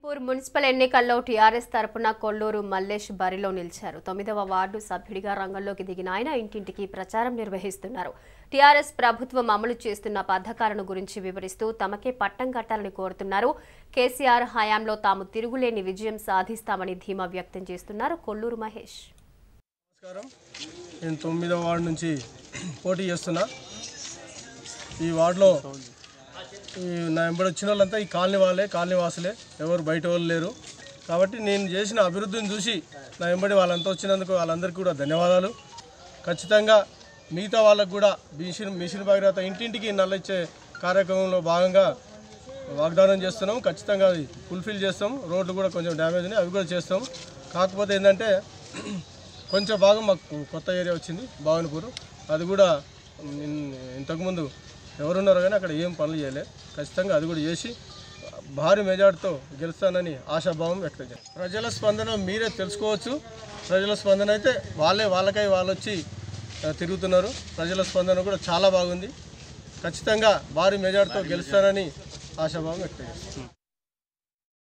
poor municipal ఎన్నికల్లో TRS తరపున కొల్లూరు మల్లేష్ బరిలో నిలిచారు తొమ్మిదవ వార్డు సభ్యుడిగా రంగంలోకి దిగిన ఆయన ఇంటింటికి ప్రచారం నిర్వహిస్తున్నారు టీఆర్ఎస్ ప్రభుత్వం అమలు చేస్తున్న పథకాలను గురించి వివరిస్తూ తమకే పట్టం కట్టాలని కోరుతున్నారు కేసీఆర్ హయాంలో తాము తిరుగులేని విజయం సాధిస్తామని ధీమా వ్యక్తం చేస్తున్నారు కొల్లూరు మహేష్ నమస్కారం నేను తొమ్మిదవ వార్డు నుంచి పోటీ చేస్తున్నా ఈ వార్డులో ఈ నా వెంబడి వచ్చిన వాళ్ళంతా ఈ కాలనీ వాళ్ళే కాలనీ వాసులే ఎవరు బయట వాళ్ళు లేరు కాబట్టి నేను చేసిన అభివృద్ధిని చూసి నా వెంబడి వాళ్ళంతా వచ్చినందుకు వాళ్ళందరికీ కూడా ధన్యవాదాలు ఖచ్చితంగా మిగతా వాళ్ళకు కూడా మిషన్ మిషన్ భగీరథ ఇంటింటికి నల్ల ఇచ్చే కార్యక్రమంలో భాగంగా వాగ్దానం చేస్తున్నాం ఖచ్చితంగా అది ఫుల్ఫిల్ చేస్తాం రోడ్లు కూడా కొంచెం డ్యామేజ్ ఉన్నాయి అవి కూడా చేస్తాం కాకపోతే ఏంటంటే కొంచెం భాగం మాకు కొత్త ఏరియా వచ్చింది భావనపూర్ అది కూడా ఇన్- ఇంతకుముందు ఎవరున్నారో కానీ అక్కడ ఏం పనులు చేయలే ఖచ్చితంగా అది కూడా చేసి భారీ మెజార్టీతో గెలుస్తానని ఆశాభావం వ్యక్తం చేస్తాను ప్రజల స్పందన మీరే తెలుసుకోవచ్చు ప్రజల స్పందన అయితే వాళ్ళే వాళ్ళకై వాళ్ళు వచ్చి ఆ, తిరుగుతున్నారు ప్రజల స్పందన కూడా చాలా బాగుంది ఖచ్చితంగా భారీ మెజార్టీతో గెలుస్తానని ఆశాభావం వ్యక్తం చేస్తాను